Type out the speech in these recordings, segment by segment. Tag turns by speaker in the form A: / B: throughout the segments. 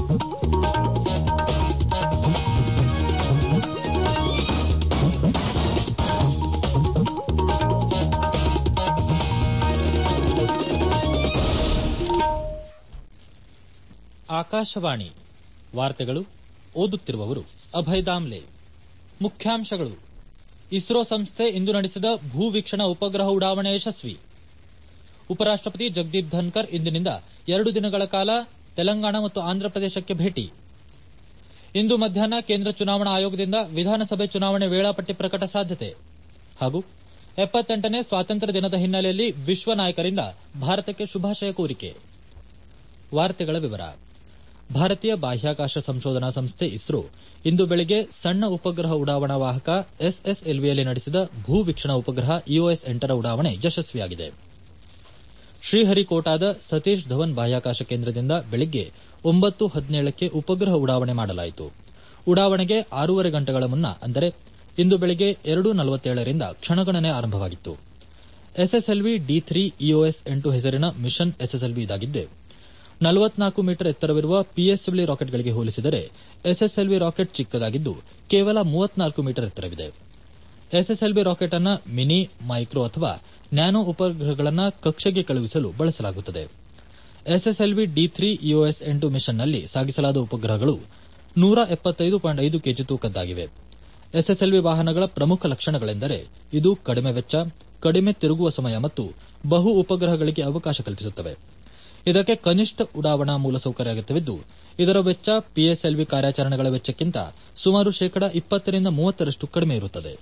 A: ಆಕಾಶವಾಣಿ ವಾರ್ತೆಗಳು ಓದುತ್ತಿರುವವರು ಅಭಯ್ ದಾಮ್ಲೆ ಮುಖ್ಯಾಂಶಗಳು ಇಸ್ರೋ ಸಂಸ್ಥೆ ಇಂದು ನಡೆಸಿದ ಭೂ ವೀಕ್ಷಣಾ ಉಪಗ್ರಹ ಉಡಾವಣೆ ಯಶಸ್ವಿ ಉಪರಾಷ್ಟಪತಿ ಜಗದೀಪ್ ಧನ್ಕರ್ ಇಂದಿನಿಂದ ಎರಡು ದಿನಗಳ ಕಾಲ ತೆಲಂಗಾಣ ಮತ್ತು ಆಂಧ್ರಪ್ರದೇಶಕ್ಕೆ ಭೇಟಿ ಇಂದು ಮಧ್ಯಾಹ್ನ ಕೇಂದ್ರ ಚುನಾವಣಾ ಆಯೋಗದಿಂದ ವಿಧಾನಸಭೆ ಚುನಾವಣೆ ವೇಳಾಪಟ್ಟಿ ಪ್ರಕಟ ಸಾಧ್ಯತೆ ಹಾಗೂ ಎಪ್ಪತ್ತೆಂಟನೇ ಸ್ವಾತಂತ್ರ್ಯ ದಿನದ ಹಿನ್ನೆಲೆಯಲ್ಲಿ ವಿಶ್ವ ನಾಯಕರಿಂದ ಭಾರತಕ್ಕೆ ಶುಭಾಶಯ ಕೋರಿಕೆ ವಾರ್ತೆಗಳ ವಿವರ ಭಾರತೀಯ ಬಾಹ್ಯಾಕಾಶ ಸಂಶೋಧನಾ ಸಂಸ್ಥೆ ಇಸ್ರೋ ಇಂದು ಬೆಳಗ್ಗೆ ಸಣ್ಣ ಉಪಗ್ರಹ ಉಡಾವಣಾ ವಾಹಕ ಎಸ್ಎಸ್ಎಲ್ವಿಯಲ್ಲಿ ನಡೆಸಿದ ಭೂ ವೀಕ್ಷಣಾ ಉಪಗ್ರಹ ಇಒಎಸ್ ಎಂಟರ ಉಡಾವಣೆ ಯಶಸ್ವಿಯಾಗಿದೆ ಶ್ರೀಹರಿಕೋಟಾದ ಸತೀಶ್ ಧವನ್ ಬಾಹ್ಯಾಕಾಶ ಕೇಂದ್ರದಿಂದ ಬೆಳಗ್ಗೆ ಒಂಬತ್ತು ಹದಿನೇಳಕ್ಕೆ ಉಪಗ್ರಹ ಉಡಾವಣೆ ಮಾಡಲಾಯಿತು ಉಡಾವಣೆಗೆ ಆರೂವರೆ ಗಂಟೆಗಳ ಮುನ್ನ ಅಂದರೆ ಇಂದು ಬೆಳಗ್ಗೆ ಎರಡು ನಲವತ್ತೇಳರಿಂದ ಕ್ಷಣಗಣನೆ ಆರಂಭವಾಗಿತ್ತು ಎಸ್ಎಸ್ಎಲ್ವಿ ಡಿ ಥ್ರೀ ಇಒಎಸ್ ಎಂಟು ಹೆಸರಿನ ಮಿಷನ್ ಎಸ್ಎಸ್ಎಲ್ವಿ ಇದಾಗಿದ್ದು ನಲವತ್ನಾಲ್ಕು ಮೀಟರ್ ಎತ್ತರವಿರುವ ಪಿಎಸ್ಎಲ್ವಿ ರಾಕೆಟ್ಗಳಿಗೆ ಹೋಲಿಸಿದರೆ ಎಸ್ಎಸ್ಎಲ್ವಿ ರಾಕೆಟ್ ಚಿಕ್ಕದಾಗಿದ್ದು ಕೇವಲ ಮೂವತ್ನಾಲ್ಕು ಮೀಟರ್ ಎತ್ತರವಿದೆ ಎಸ್ಎಸ್ಎಲ್ವಿ ರಾಕೆಟ್ ಅನ್ನ ಮಿನಿ ಮೈಕ್ರೋ ಅಥವಾ ನ್ಯಾನೋ ಉಪಗ್ರಹಗಳನ್ನು ಕಕ್ಷೆಗೆ ಕಳುಹಿಸಲು ಬಳಸಲಾಗುತ್ತದೆ ಎಸ್ಎಸ್ಎಲ್ವಿ ಡಿ ಥ್ರೀ ಇಒಎಸ್ ಎಂಟು ಮಿಷನ್ನಲ್ಲಿ ಸಾಗಿಸಲಾದ ಉಪಗ್ರಹಗಳು ನೂರ ಎಪ್ಪತ್ತೈದು ಪಾಯಿಂಟ್ ಐದು ಕೆಜಿ ತೂಕದ್ದಾಗಿವೆ ಎಸ್ಎಸ್ಎಲ್ವಿ ವಾಹನಗಳ ಪ್ರಮುಖ ಲಕ್ಷಣಗಳೆಂದರೆ ಇದು ಕಡಿಮೆ ವೆಚ್ಚ ಕಡಿಮೆ ತಿರುಗುವ ಸಮಯ ಮತ್ತು ಬಹು ಉಪಗ್ರಹಗಳಿಗೆ ಅವಕಾಶ ಕಲ್ಪಿಸುತ್ತವೆ ಇದಕ್ಕೆ ಕನಿಷ್ಠ ಉಡಾವಣಾ ಮೂಲಸೌಕರ್ಯ ಅಗತ್ಯವಿದ್ದು ಇದರ ವೆಚ್ಚ ಪಿಎಸ್ಎಲ್ವಿ ಕಾರ್ಯಾಚರಣೆಗಳ ವೆಚ್ಚಕ್ಕಿಂತ ಸುಮಾರು ಶೇಕಡ ಇಪ್ಪತ್ತರಿಂದ ಮೂವತ್ತರಷ್ಟು ಕಡಿಮೆ ಇರುತ್ತದೆ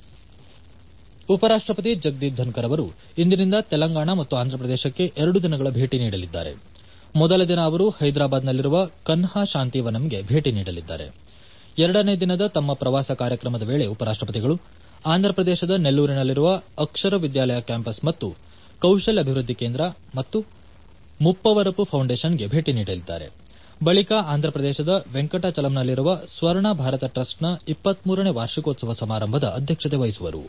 A: ಉಪರಾಷ್ಟಪತಿ ಜಗದೀಪ್ ಧನ್ಕರ್ ಅವರು ಇಂದಿನಿಂದ ತೆಲಂಗಾಣ ಮತ್ತು ಆಂಧ್ರಪ್ರದೇಶಕ್ಕೆ ಎರಡು ದಿನಗಳ ಭೇಟಿ ನೀಡಲಿದ್ದಾರೆ ಮೊದಲ ದಿನ ಅವರು ಹೈದರಾಬಾದ್ನಲ್ಲಿರುವ ಕನ್ಹಾ ಶಾಂತಿವನಂಗೆ ಭೇಟಿ ನೀಡಲಿದ್ದಾರೆ ಎರಡನೇ ದಿನದ ತಮ್ಮ ಪ್ರವಾಸ ಕಾರ್ಯಕ್ರಮದ ವೇಳೆ ಉಪರಾಷ್ಟಪತಿಗಳು ಆಂಧ್ರಪ್ರದೇಶದ ನೆಲ್ಲೂರಿನಲ್ಲಿರುವ ಅಕ್ಷರ ವಿದ್ಯಾಲಯ ಕ್ಯಾಂಪಸ್ ಮತ್ತು ಕೌಶಲ್ಯ ಅಭಿವೃದ್ಧಿ ಕೇಂದ್ರ ಮತ್ತು ಮುಪ್ಪವರಪು ಫೌಂಡೇಶನ್ಗೆ ಭೇಟಿ ನೀಡಲಿದ್ದಾರೆ ಬಳಿಕ ಆಂಧ್ರಪ್ರದೇಶದ ವೆಂಕಟಾಚಲಂನಲ್ಲಿರುವ ಸ್ವರ್ಣ ಭಾರತ ಟ್ರಸ್ಟ್ನ ಇಪ್ಪತ್ಮೂರನೇ ವಾರ್ಷಿಕೋತ್ಸವ ಸಮಾರಂಭದ ಅಧ್ಯಕ್ಷತೆ ವಹಿಸುವರು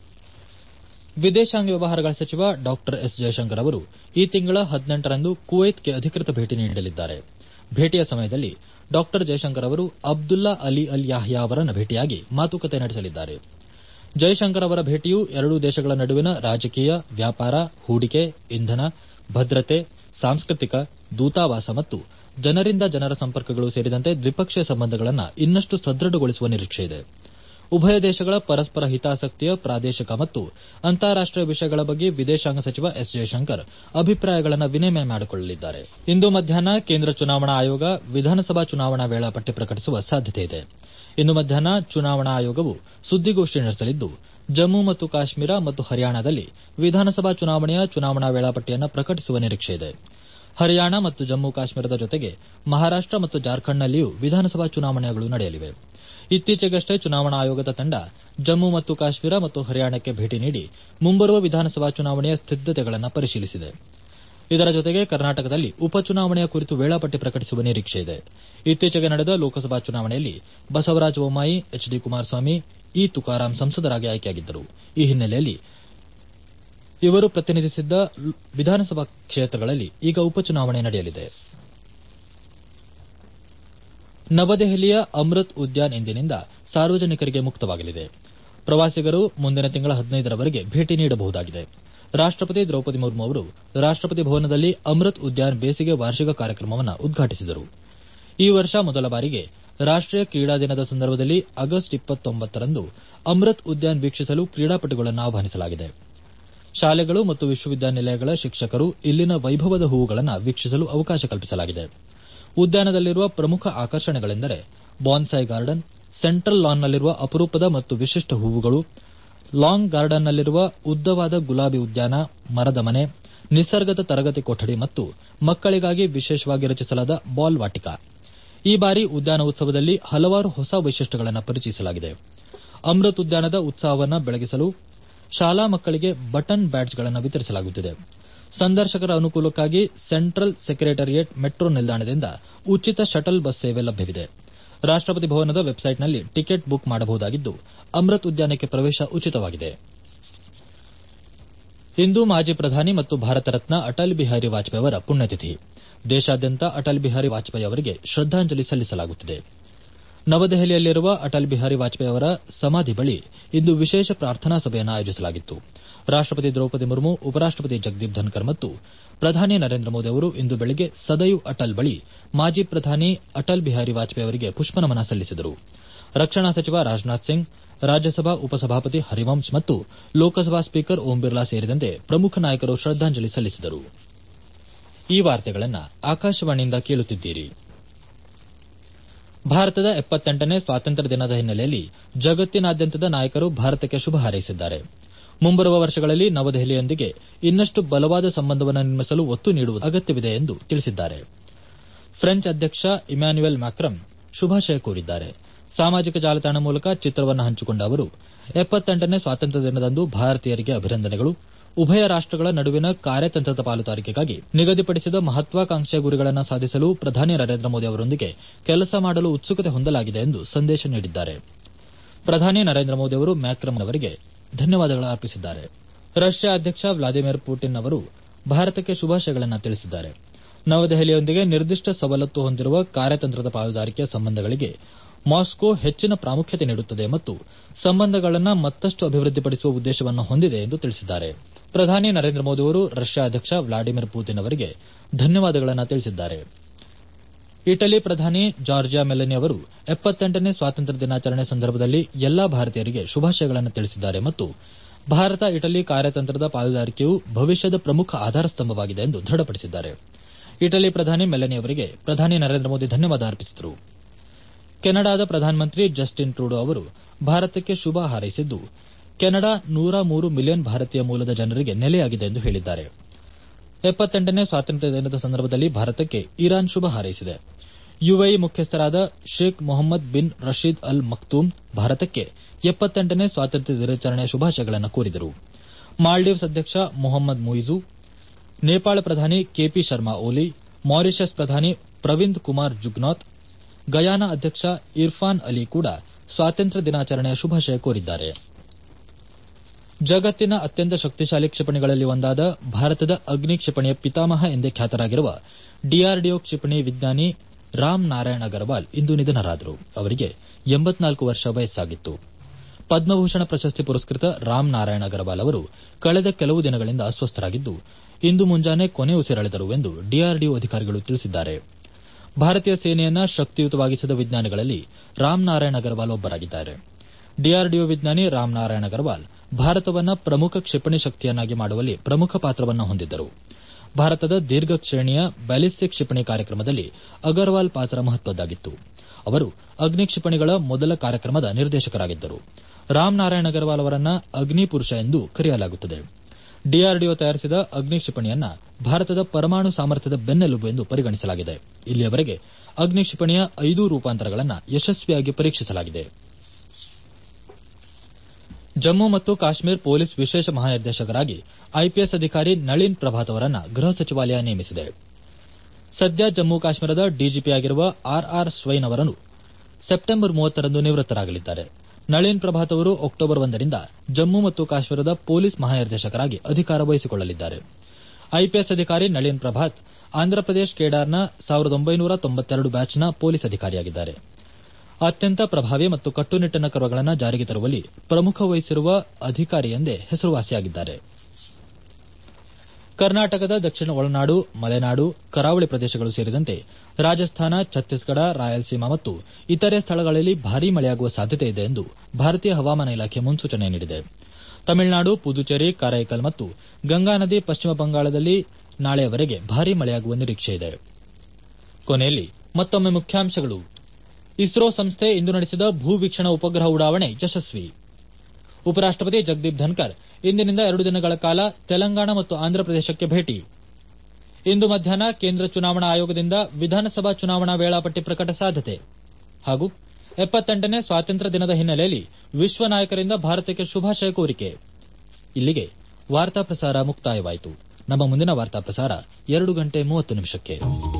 A: ವಿದೇಶಾಂಗ ವ್ಯವಹಾರಗಳ ಸಚಿವ ಡಾ ಎಸ್ ಜಯಶಂಕರ್ ಅವರು ಈ ತಿಂಗಳ ಹದಿನೆಂಟರಂದು ಕುವೈತ್ಗೆ ಅಧಿಕೃತ ಭೇಟಿ ನೀಡಲಿದ್ದಾರೆ ಭೇಟಿಯ ಸಮಯದಲ್ಲಿ ಡಾ ಜಯಶಂಕರ್ ಅವರು ಅಬ್ದುಲ್ಲಾ ಅಲಿ ಅಲ್ ಯಾಹ್ಯಾ ಅವರನ್ನು ಭೇಟಿಯಾಗಿ ಮಾತುಕತೆ ನಡೆಸಲಿದ್ದಾರೆ ಜಯಶಂಕರ್ ಅವರ ಭೇಟಿಯು ಎರಡೂ ದೇಶಗಳ ನಡುವಿನ ರಾಜಕೀಯ ವ್ಯಾಪಾರ ಹೂಡಿಕೆ ಇಂಧನ ಭದ್ರತೆ ಸಾಂಸ್ಕೃತಿಕ ದೂತಾವಾಸ ಮತ್ತು ಜನರಿಂದ ಜನರ ಸಂಪರ್ಕಗಳು ಸೇರಿದಂತೆ ದ್ವಿಪಕ್ಷೀಯ ಸಂಬಂಧಗಳನ್ನು ಇನ್ನಷ್ಟು ಸದೃಢಗೊಳಿಸುವ ನಿರೀಕ್ಷೆಯಿದೆ ಉಭಯ ದೇಶಗಳ ಪರಸ್ಪರ ಹಿತಾಸಕ್ತಿಯ ಪ್ರಾದೇಶಿಕ ಮತ್ತು ಅಂತಾರಾಷ್ಟೀಯ ವಿಷಯಗಳ ಬಗ್ಗೆ ವಿದೇಶಾಂಗ ಸಚಿವ ಎಸ್ ಜಯಶಂಕರ್ ಅಭಿಪ್ರಾಯಗಳನ್ನು ವಿನಿಮಯ ಮಾಡಿಕೊಳ್ಳಲಿದ್ದಾರೆ ಇಂದು ಮಧ್ಯಾಹ್ನ ಕೇಂದ್ರ ಚುನಾವಣಾ ಆಯೋಗ ವಿಧಾನಸಭಾ ಚುನಾವಣಾ ವೇಳಾಪಟ್ಟಿ ಪ್ರಕಟಿಸುವ ಸಾಧ್ಯತೆಯಿದೆ ಇಂದು ಮಧ್ಯಾಹ್ನ ಚುನಾವಣಾ ಆಯೋಗವು ಸುದ್ದಿಗೋಷ್ಠಿ ನಡೆಸಲಿದ್ದು ಜಮ್ಮು ಮತ್ತು ಕಾಶ್ಮೀರ ಮತ್ತು ಹರಿಯಾಣದಲ್ಲಿ ವಿಧಾನಸಭಾ ಚುನಾವಣೆಯ ಚುನಾವಣಾ ವೇಳಾಪಟ್ಟಿಯನ್ನು ಪ್ರಕಟಿಸುವ ನಿರೀಕ್ಷೆಯಿದೆ ಹರಿಯಾಣ ಮತ್ತು ಜಮ್ಮು ಕಾಶ್ಮೀರದ ಜೊತೆಗೆ ಮಹಾರಾಷ್ಟ ಮತ್ತು ಜಾರ್ಖಂಡ್ನಲ್ಲಿಯೂ ವಿಧಾನಸಭಾ ಚುನಾವಣೆಗಳು ನಡೆಯಲಿವೆ ಇತ್ತೀಚೆಗಷ್ಟೇ ಚುನಾವಣಾ ಆಯೋಗದ ತಂಡ ಜಮ್ಮು ಮತ್ತು ಕಾಶ್ಮೀರ ಮತ್ತು ಹರಿಯಾಣಕ್ಕೆ ಭೇಟಿ ನೀಡಿ ಮುಂಬರುವ ವಿಧಾನಸಭಾ ಚುನಾವಣೆಯ ಸಿದ್ದತೆಗಳನ್ನು ಪರಿಶೀಲಿಸಿದೆ ಇದರ ಜೊತೆಗೆ ಕರ್ನಾಟಕದಲ್ಲಿ ಉಪಚುನಾವಣೆಯ ಕುರಿತು ವೇಳಾಪಟ್ಟಿ ಪ್ರಕಟಿಸುವ ನಿರೀಕ್ಷೆಯಿದೆ ಇತ್ತೀಚೆಗೆ ನಡೆದ ಲೋಕಸಭಾ ಚುನಾವಣೆಯಲ್ಲಿ Basavaraj Bommai H D Kumaraswamy E Tukaram ಸಂಸದರಾಗಿ ಆಯ್ಕೆಯಾಗಿದ್ದರು ಈ ಹಿನ್ನೆಲೆಯಲ್ಲಿ ಇವರು ಪ್ರತಿನಿಧಿಸಿದ್ದ ವಿಧಾನಸಭಾ ಕ್ಷೇತ್ರಗಳಲ್ಲಿ ಈಗ ಉಪಚುನಾವಣೆ ನಡೆಯಲಿದೆ ನವದೆಹಲಿಯ ಅಮೃತ್ ಉದ್ಯಾನ್ ಇಂದಿನಿಂದ ಸಾರ್ವಜನಿಕರಿಗೆ ಮುಕ್ತವಾಗಲಿದೆ ಪ್ರವಾಸಿಗರು ಮುಂದಿನ ತಿಂಗಳ ಹದಿನೈದರವರೆಗೆ ಭೇಟಿ ನೀಡಬಹುದಾಗಿದೆ ರಾಷ್ಟಪತಿ ದ್ರೌಪದಿ ಮುರ್ಮು ಅವರು ರಾಷ್ಟಪತಿ ಭವನದಲ್ಲಿ ಅಮೃತ್ ಉದ್ಯಾನ್ ಬೇಸಿಗೆ ವಾರ್ಷಿಕ ಕಾರ್ಯಕ್ರಮವನ್ನು ಉದ್ಘಾಟಿಸಿದರು ಈ ವರ್ಷ ಮೊದಲ ಬಾರಿಗೆ ರಾಷ್ಟೀಯ ಕ್ರೀಡಾ ದಿನದ ಸಂದರ್ಭದಲ್ಲಿ ಆಗಸ್ಟ್ ಇಪ್ಪತ್ತೊಂಬತ್ತರಂದು ಅಮೃತ್ ಉದ್ಯಾನ್ ವೀಕ್ಷಿಸಲು ಕ್ರೀಡಾಪಟುಗಳನ್ನು ಆಹ್ವಾನಿಸಲಾಗಿದೆ ಶಾಲೆಗಳು ಮತ್ತು ವಿಶ್ವವಿದ್ಯಾನಿಲಯಗಳ ಶಿಕ್ಷಕರು ಇಲ್ಲಿನ ವೈಭವದ ಹೂವುಗಳನ್ನು ವೀಕ್ಷಿಸಲು ಅವಕಾಶ ಕಲ್ಪಿಸಲಾಗಿದೆ ಉದ್ಯಾನದಲ್ಲಿರುವ ಪ್ರಮುಖ ಆಕರ್ಷಣೆಗಳೆಂದರೆ ಬಾನ್ಸಾಯ್ ಗಾರ್ಡನ್ ಸೆಂಟ್ರಲ್ ಲಾನ್ನಲ್ಲಿರುವ ಅಪರೂಪದ ಮತ್ತು ವಿಶಿಷ್ಟ ಹೂವುಗಳು ಲಾಂಗ್ ಗಾರ್ಡನ್ನಲ್ಲಿರುವ ಉದ್ದವಾದ ಗುಲಾಬಿ ಉದ್ಯಾನ ಮರದ ಮನೆ ನಿಸರ್ಗದ ತರಗತಿ ಕೊಠಡಿ ಮತ್ತು ಮಕ್ಕಳಿಗಾಗಿ ವಿಶೇಷವಾಗಿ ರಚಿಸಲಾದ ಬಾಲ್ ವಾಟಿಕಾ ಈ ಬಾರಿ ಉದ್ಯಾನ ಉತ್ಸವದಲ್ಲಿ ಹಲವಾರು ಹೊಸ ವೈಶಿಷ್ಟ್ಯಗಳನ್ನು ಪರಿಚಯಿಸಲಾಗಿದೆ ಅಮೃತ್ ಉದ್ಯಾನದ ಉತ್ಸಾಹವನ್ನು ಬೆಳಗಿಸಲು ಶಾಲಾ ಮಕ್ಕಳಿಗೆ ಬಟನ್ ಬ್ಯಾಡ್ಜ್ಗಳನ್ನು ವಿತರಿಸಲಾಗುತ್ತಿದೆ ಸಂದರ್ಶಕರ ಅನುಕೂಲಕ್ಕಾಗಿ ಸೆಂಟ್ರಲ್ ಸೆಕ್ರೆಟರಿಯೇಟ್ ಮೆಟ್ರೋ ನಿಲ್ದಾಣದಿಂದ ಉಚಿತ ಶಟಲ್ ಬಸ್ ಸೇವೆ ಲಭ್ಯವಿದೆ ರಾಷ್ಟಪತಿ ಭವನದ ವೆಬ್ಸೈಟ್ನಲ್ಲಿ ಟಿಕೆಟ್ ಬುಕ್ ಮಾಡಬಹುದಾಗಿದ್ದು ಅಮೃತ್ ಉದ್ಯಾನಕ್ಕೆ ಪ್ರವೇಶ ಉಚಿತವಾಗಿದೆ ಇಂದು ಮಾಜಿ ಪ್ರಧಾನಿ ಮತ್ತು ಭಾರತ ರತ್ನ ಅಟಲ್ ಬಿಹಾರಿ ವಾಜಪೇಯಿ ಅವರ ಪುಣ್ಯತಿಥಿ ದೇಶಾದ್ಯಂತ ಅಟಲ್ ಬಿಹಾರಿ ವಾಜಪೇಯಿ ಅವರಿಗೆ ಶ್ರದ್ದಾಂಜಲಿ ಸಲ್ಲಿಸಲಾಗುತ್ತಿದೆ ನವದೆಹಲಿಯಲ್ಲಿರುವ ಅಟಲ್ ಬಿಹಾರಿ ವಾಜಪೇಯಿ ಅವರ ಸಮಾಧಿ ಬಳಿ ಇಂದು ವಿಶೇಷ ಪ್ರಾರ್ಥನಾ ಸಭೆಯನ್ನು ಆಯೋಜಿಸಲಾಗಿತ್ತು ರಾಷ್ಟಪತಿ ದ್ರೌಪದಿ ಮುರ್ಮು ಉಪರಾಷ್ಟಪತಿ ಜಗದೀಪ್ ಧನ್ಕರ್ ಮತ್ತು ಪ್ರಧಾನಿ ನರೇಂದ್ರ ಮೋದಿ ಅವರು ಇಂದು ಬೆಳಗ್ಗೆ ಸದೈವ್ ಅಟಲ್ ಬಳಿ ಮಾಜಿ ಪ್ರಧಾನಿ ಅಟಲ್ ಬಿಹಾರಿ ವಾಜಪೇಯಿ ಅವರಿಗೆ ಪುಷ್ಪನಮನ ಸಲ್ಲಿಸಿದರು ರಕ್ಷಣಾ ಸಚಿವ ರಾಜನಾಥ್ ಸಿಂಗ್ ರಾಜ್ಯಸಭಾ ಉಪಸಭಾಪತಿ ಹರಿವಂಶ್ ಮತ್ತು ಲೋಕಸಭಾ ಸ್ಪೀಕರ್ ಓಂ ಬಿರ್ಲಾ ಸೇರಿದಂತೆ ಪ್ರಮುಖ ನಾಯಕರು ಶ್ರದ್ದಾಂಜಲಿ ಸಲ್ಲಿಸಿದರು ಈ ವಾರ್ತೆಗಳನ್ನು ಆಕಾಶವಾಣಿಯಿಂದ ಕೇಳುತ್ತಿದ್ದೀರಿ ಭಾರತದ ಎಪ್ಪತ್ತೆಂಟನೇ ಸ್ವಾತಂತ್ರ್ಯ ದಿನದ ಹಿನ್ನೆಲೆಯಲ್ಲಿ ಜಗತ್ತಿನಾದ್ಯಂತದ ನಾಯಕರು ಭಾರತಕ್ಕೆ ಶುಭ ಹಾರೈಸಿದ್ದಾರೆ ಮುಂಬರುವ ವರ್ಷಗಳಲ್ಲಿ ನವದೆಹಲಿಯೊಂದಿಗೆ ಇನ್ನಷ್ಟು ಬಲವಾದ ಸಂಬಂಧವನ್ನು ನಿರ್ಮಿಸಲು ಒತ್ತು ನೀಡುವುದು ಅಗತ್ಯವಿದೆ ಎಂದು ತಿಳಿಸಿದ್ದಾರೆ ಫ್ರೆಂಚ್ ಅಧ್ಯಕ್ಷ ಇಮ್ಯಾನ್ಯುಯಲ್ ಮ್ಯಾಕ್ರನ್ ಶುಭಾಶಯ ಕೋರಿದ್ದಾರೆ ಸಾಮಾಜಿಕ ಜಾಲತಾಣ ಮೂಲಕ ಚಿತ್ರವನ್ನು ಹಂಚಿಕೊಂಡ ಅವರು ಎಪ್ಪತ್ತೆಂಟನೇ ಸ್ವಾತಂತ್ರ್ಯ ದಿನದಂದು ಭಾರತೀಯರಿಗೆ ಅಭಿನಂದನೆಗಳು ಉಭಯ ರಾಷ್ಟಗಳ ನಡುವಿನ ಕಾರ್ಯತಂತ್ರದ ಪಾಲುದಾರಿಕೆಗಾಗಿ ನಿಗದಿಪಡಿಸಿದ ಮಹತ್ವಾಕಾಂಕ್ಷೆಯ ಗುರಿಗಳನ್ನು ಸಾಧಿಸಲು ಪ್ರಧಾನಿ ನರೇಂದ್ರ ಮೋದಿ ಅವರೊಂದಿಗೆ ಕೆಲಸ ಮಾಡಲು ಉತ್ಸುಕತೆ ಹೊಂದಲಾಗಿದೆ ಎಂದು ಸಂದೇಶ ನೀಡಿದ್ದಾರೆ ಪ್ರಧಾನಿ ನರೇಂದ್ರ ಮೋದಿ ಅವರು ಮ್ಯಾಕ್ರಮ್ ಅವರಿಗೆ ಧನ್ಯವಾದಗಳು ಅರ್ಪಿಸಿದ್ದಾರೆ ರಷ್ಯಾ ಅಧ್ಯಕ್ಷ ವ್ಲಾದಿಮಿರ್ ಪುಟಿನ್ ಅವರು ಭಾರತಕ್ಕೆ ಶುಭಾಶಯಗಳನ್ನು ತಿಳಿಸಿದ್ದಾರೆ ನವದೆಹಲಿಯೊಂದಿಗೆ ನಿರ್ದಿಷ್ಟ ಸವಲತ್ತು ಹೊಂದಿರುವ ಕಾರ್ಯತಂತ್ರದ ಪಾಲುದಾರಿಕೆಯ ಸಂಬಂಧಗಳಿಗೆ ಮಾಸ್ಕೋ ಹೆಚ್ಚಿನ ಪ್ರಾಮುಖ್ಯತೆ ನೀಡುತ್ತದೆ ಮತ್ತು ಸಂಬಂಧಗಳನ್ನು ಮತ್ತಷ್ಟು ಅಭಿವೃದ್ಧಿಪಡಿಸುವ ಉದ್ದೇಶವನ್ನು ಹೊಂದಿದೆ ಎಂದು ತಿಳಿಸಿದ್ದಾರೆ ಪ್ರಧಾನಿ ನರೇಂದ್ರ ಮೋದಿ ಅವರು ರಷ್ಯಾ ಅಧ್ಯಕ್ಷ ವ್ಲಾಡಿಮಿರ್ ಪುತಿನ್ ಅವರಿಗೆ ಧನ್ಯವಾದಗಳನ್ನು ತಿಳಿಸಿದ್ದಾರೆ ಇಟಲಿ ಪ್ರಧಾನಿ ಜಾರ್ಜಿಯಾ ಮೆಲನಿ ಅವರು ಎಪ್ಪತ್ತೆಂಟನೇ ಸ್ವಾತಂತ್ರ್ಯ ದಿನಾಚರಣೆ ಸಂದರ್ಭದಲ್ಲಿ ಎಲ್ಲಾ ಭಾರತೀಯರಿಗೆ ಶುಭಾಶಯಗಳನ್ನು ತಿಳಿಸಿದ್ದಾರೆ ಮತ್ತು ಭಾರತ ಇಟಲಿ ಕಾರ್ಯತಂತ್ರದ ಪಾಲುದಾರಿಕೆಯು ಭವಿಷ್ಯದ ಪ್ರಮುಖ ಆಧಾರ ಸ್ತಂಭವಾಗಿದೆ ಎಂದು ದೃಢಪಡಿಸಿದ್ದಾರೆ ಇಟಲಿ ಪ್ರಧಾನಿ ಮೆಲನಿ ಅವರಿಗೆ ಪ್ರಧಾನಿ ನರೇಂದ್ರ ಮೋದಿ ಧನ್ಯವಾದ ಅರ್ಪಿಸಿದರು ಕೆನಡಾದ ಪ್ರಧಾನಮಂತ್ರಿ ಜಸ್ಟಿನ್ ಟ್ರೂಡೋ ಅವರು ಭಾರತಕ್ಕೆ ಶುಭ ಹಾರೈಸಿದ್ದು ಕೆನಡಾ ನೂರ ಮೂರು ಮಿಲಿಯನ್ ಭಾರತೀಯ ಮೂಲದ ಜನರಿಗೆ ನೆಲೆಯಾಗಿದೆ ಎಂದು ಹೇಳಿದ್ದಾರೆ ಎಪ್ಪತ್ತೆಂಟನೇ ಸ್ವಾತಂತ್ರ್ಯ ದಿನದ ಸಂದರ್ಭದಲ್ಲಿ ಭಾರತಕ್ಕೆ ಇರಾನ್ ಶುಭ ಹಾರೈಸಿದೆ ಯುಎಇ ಮುಖ್ಯಸ್ಥರಾದ ಶೇಖ್ ಮೊಹಮ್ಮದ್ ಬಿನ್ ರಶೀದ್ ಅಲ್ ಮಕ್ತೂಮ್ ಭಾರತಕ್ಕೆ ಎಪ್ಪತ್ತೆಂಟನೇ ಸ್ವಾತಂತ್ರ್ಯ ದಿನಾಚರಣೆಯ ಶುಭಾಶಯಗಳನ್ನು ಕೋರಿದರು ಮಾಲ್ಡೀವ್ಸ್ ಅಧ್ಯಕ್ಷ ಮೊಹಮ್ಮದ್ ಮುಯಿಜು ನೇಪಾಳ ಪ್ರಧಾನಿ ಕೆಪಿ ಶರ್ಮಾ ಓಲಿ ಮಾರಿಷಸ್ ಪ್ರಧಾನಿ ಪ್ರವಿಂದ್ ಕುಮಾರ್ ಜುಗ್ನಾಥ್ ಗಯಾನಾ ಅಧ್ಯಕ್ಷ ಇರ್ಫಾನ್ ಅಲಿ ಕೂಡ ಸ್ವಾತಂತ್ರ್ಯ ದಿನಾಚರಣೆಯ ಶುಭಾಶಯ ಕೋರಿದ್ದಾರೆ ಜಗತ್ತಿನ ಅತ್ಯಂತ ಶಕ್ತಿಶಾಲಿ ಕ್ಷಿಪಣಿಗಳಲ್ಲಿ ಒಂದಾದ ಭಾರತದ ಅಗ್ನಿ ಕ್ಷಿಪಣಿಯ ಪಿತಾಮಹ ಎಂದೇ ಖ್ಯಾತರಾಗಿರುವ ಡಿಆರ್ಡಿಒ ಕ್ಷಿಪಣಿ ವಿಜ್ಞಾನಿ ರಾಮ್ ನಾರಾಯಣ್ ಅಗರ್ವಾಲ್ ಇಂದು ನಿಧನರಾದರು ಅವರಿಗೆ ಎಂಬತ್ನಾಲ್ಕು ವರ್ಷ ವಯಸ್ಸಾಗಿತ್ತು ಪದ್ಮಭೂಷಣ ಪ್ರಶಸ್ತಿ ಪುರಸ್ಕೃತ ರಾಮ್ ನಾರಾಯಣ್ ಅಗರ್ವಾಲ್ ಅವರು ಕಳೆದ ಕೆಲವು ದಿನಗಳಿಂದ ಅಸ್ವಸ್ಥರಾಗಿದ್ದು ಇಂದು ಮುಂಜಾನೆ ಕೊನೆ ಉಸಿರೆಳೆದರು ಎಂದು ಡಿಆರ್ಡಿಒ ಅಧಿಕಾರಿಗಳು ತಿಳಿಸಿದ್ದಾರೆ ಭಾರತೀಯ ಸೇನೆಯನ್ನ ಶಕ್ತಿಯುತವಾಗಿಸಿದ ವಿಜ್ಞಾನಿಗಳಲ್ಲಿ ರಾಮ್ ನಾರಾಯಣ್ ಅಗರ್ವಾಲ್ ಒಬ್ಬರಾಗಿದ್ದಾರೆ ಡಿಆರ್ಡಿಒ ವಿಜ್ಞಾನಿ ರಾಮ್ ನಾರಾಯಣ್ ಅಗರ್ವಾಲ್ ಭಾರತವನ್ನ ಪ್ರಮುಖ ಕ್ಷಿಪಣಿ ಶಕ್ತಿಯನ್ನಾಗಿ ಮಾಡುವಲ್ಲಿ ಪ್ರಮುಖ ಪಾತ್ರವನ್ನು ಹೊಂದಿದ್ದರು ಭಾರತದ ದೀರ್ಘ ಶ್ರೇಣಿಯ ಬ್ಯಾಲಿಸ್ಟಿಕ್ ಕ್ಷಿಪಣಿ ಕಾರ್ಯಕ್ರಮದಲ್ಲಿ ಅಗರ್ವಾಲ್ ಪಾತ್ರ ಮಹತ್ವದ್ದಾಗಿತ್ತು ಅವರು ಅಗ್ನಿ ಕ್ಷಿಪಣಿಗಳ ಮೊದಲ ಕಾರ್ಯಕ್ರಮದ ನಿರ್ದೇಶಕರಾಗಿದ್ದರು ರಾಮ್ ನಾರಾಯಣ್ ಅಗರ್ವಾಲ್ ಅವರನ್ನ ಅಗ್ನಿ ಪುರುಷ ಎಂದು ಕರೆಯಲಾಗುತ್ತದೆ ಡಿಆರ್ಡಿಒ ತಯಾರಿಸಿದ ಅಗ್ನಿ ಕ್ಷಿಪಣಿಯನ್ನ ಭಾರತದ ಪರಮಾಣು ಸಾಮರ್ಥ್ಯದ ಬೆನ್ನೆಲುಬು ಎಂದು ಪರಿಗಣಿಸಲಾಗಿದೆ ಇಲ್ಲಿಯವರೆಗೆ ಅಗ್ನಿ ಕ್ಷಿಪಣಿಯ ಐದೂ ರೂಪಾಂತರಗಳನ್ನು ಯಶಸ್ವಿಯಾಗಿ ಪರೀಕ್ಷಿಸಲಾಗಿದೆ ಜಮ್ಮು ಮತ್ತು ಕಾಶ್ಮೀರ ಪೊಲೀಸ್ ವಿಶೇಷ ಮಹಾನಿರ್ದೇಶಕರಾಗಿ ಐಪಿಎಸ್ ಅಧಿಕಾರಿ ನಳಿನ್ ಪ್ರಭಾತ್ ಅವರನ್ನ ಗೃಹ ಸಚಿವಾಲಯ ನೇಮಿಸಿದೆ ಸದ್ಯ ಜಮ್ಮು ಕಾಶ್ಮೀರದ ಡಿಜಿಪಿಯಾಗಿರುವ ಆರ್ಆರ್ ಸ್ವೈನ್ ಅವರನ್ನು ಸೆಪ್ಟೆಂಬರ್ ಮೂವತ್ತರಂದು ನಿವೃತ್ತರಾಗಲಿದ್ದಾರೆ ನಳಿನ್ ಪ್ರಭಾತ್ ಅವರು ಅಕ್ಟೋಬರ್ ಒಂದರಿಂದ ಜಮ್ಮು ಮತ್ತು ಕಾಶ್ಮೀರದ ಪೊಲೀಸ್ ಮಹಾನಿರ್ದೇಶಕರಾಗಿ ಅಧಿಕಾರ ವಹಿಸಿಕೊಳ್ಳಲಿದ್ದಾರೆ ಐಪಿಎಸ್ ಅಧಿಕಾರಿ ನಳಿನ್ ಪ್ರಭಾತ್ ಆಂಧ್ರಪ್ರದೇಶ ಕೇಡಾರ್ನ ಸಾವಿರದ ಒಂಬೈನೂರ ತೊಂಬತ್ತೆರಡು ಬ್ಯಾಚ್ನ ಪೊಲೀಸ್ ಅಧಿಕಾರಿಯಾಗಿದ್ದಾರೆ ಅತ್ಯಂತ ಪ್ರಭಾವಿ ಮತ್ತು ಕಟ್ಟುನಿಟ್ಟಿನ ಕ್ರಮಗಳನ್ನು ಜಾರಿಗೆ ತರುವಲ್ಲಿ ಪ್ರಮುಖ ವಹಿಸಿರುವ ಅಧಿಕಾರಿ ಎಂದೇ ಹೆಸರುವಾಸಿಯಾಗಿದ್ದಾರೆ ಕರ್ನಾಟಕದ ದಕ್ಷಿಣ ಒಳನಾಡು ಮಲೆನಾಡು ಕರಾವಳಿ ಪ್ರದೇಶಗಳು ಸೇರಿದಂತೆ ರಾಜಸ್ಥಾನ ಛತ್ತೀಸ್ಗಢ ರಾಯಲಸೀಮಾ ಮತ್ತು ಇತರೆ ಸ್ಥಳಗಳಲ್ಲಿ ಭಾರೀ ಮಳೆಯಾಗುವ ಸಾಧ್ಯತೆ ಇದೆ ಎಂದು ಭಾರತೀಯ ಹವಾಮಾನ ಇಲಾಖೆ ಮುನ್ಸೂಚನೆ ನೀಡಿದೆ ತಮಿಳುನಾಡು ಪುದುಚೇರಿ ಕಾರೈಕಲ್ ಮತ್ತು ಗಂಗಾ ನದಿ ಪಶ್ಚಿಮ ಬಂಗಾಳದಲ್ಲಿ ನಾಳೆಯವರೆಗೆ ಭಾರೀ ಮಳೆಯಾಗುವ ನಿರೀಕ್ಷೆ ಇದೆ ಕೊನೆಯಲ್ಲಿ ಮತ್ತೊಮ್ಮೆ ಮುಖ್ಯಾಂಶಗಳು ಇಸ್ರೋ ಸಂಸ್ಥೆ ಇಂದು ನಡೆಸಿದ ಭೂವೀಕ್ಷಣ ಉಪಗ್ರಹ ಉಡಾವಣೆ ಯಶಸ್ವಿ ಉಪರಾಷ್ಟಪತಿ ಜಗದೀಪ್ ಧನ್ಕರ್ ಇಂದಿನಿಂದ ಎರಡು ದಿನಗಳ ಕಾಲ ತೆಲಂಗಾಣ ಮತ್ತು ಆಂಧ್ರಪ್ರದೇಶಕ್ಕೆ ಭೇಟಿ ಇಂದು ಮಧ್ಯಾಹ್ನ ಕೇಂದ್ರ ಚುನಾವಣಾ ಆಯೋಗದಿಂದ ವಿಧಾನಸಭಾ ಚುನಾವಣಾ ವೇಳಾಪಟ್ಟಿ ಪ್ರಕಟ ಸಾಧ್ಯತೆ ಹಾಗೂ ಎಪ್ಪತ್ತೆಂಟನೇ ಸ್ವಾತಂತ್ರ್ಯ ದಿನದ ಹಿನ್ನೆಲೆಯಲ್ಲಿ ವಿಶ್ವ ನಾಯಕರಿಂದ ಭಾರತಕ್ಕೆ ಶುಭಾಶಯ ಕೋರಿಕೆ ಇಲ್ಲಿಗೆ ವಾರ್ತಾ ಪ್ರಸಾರ ಮುಕ್ತಾಯವಾಯಿತು ನಮ್ಮ ಮುಂದಿನ ವಾರ್ತಾ ಪ್ರಸಾರ ಎರಡು ಗಂಟೆ ಮೂವತ್ತು ನಿಮಿಷಕ್ಕೆ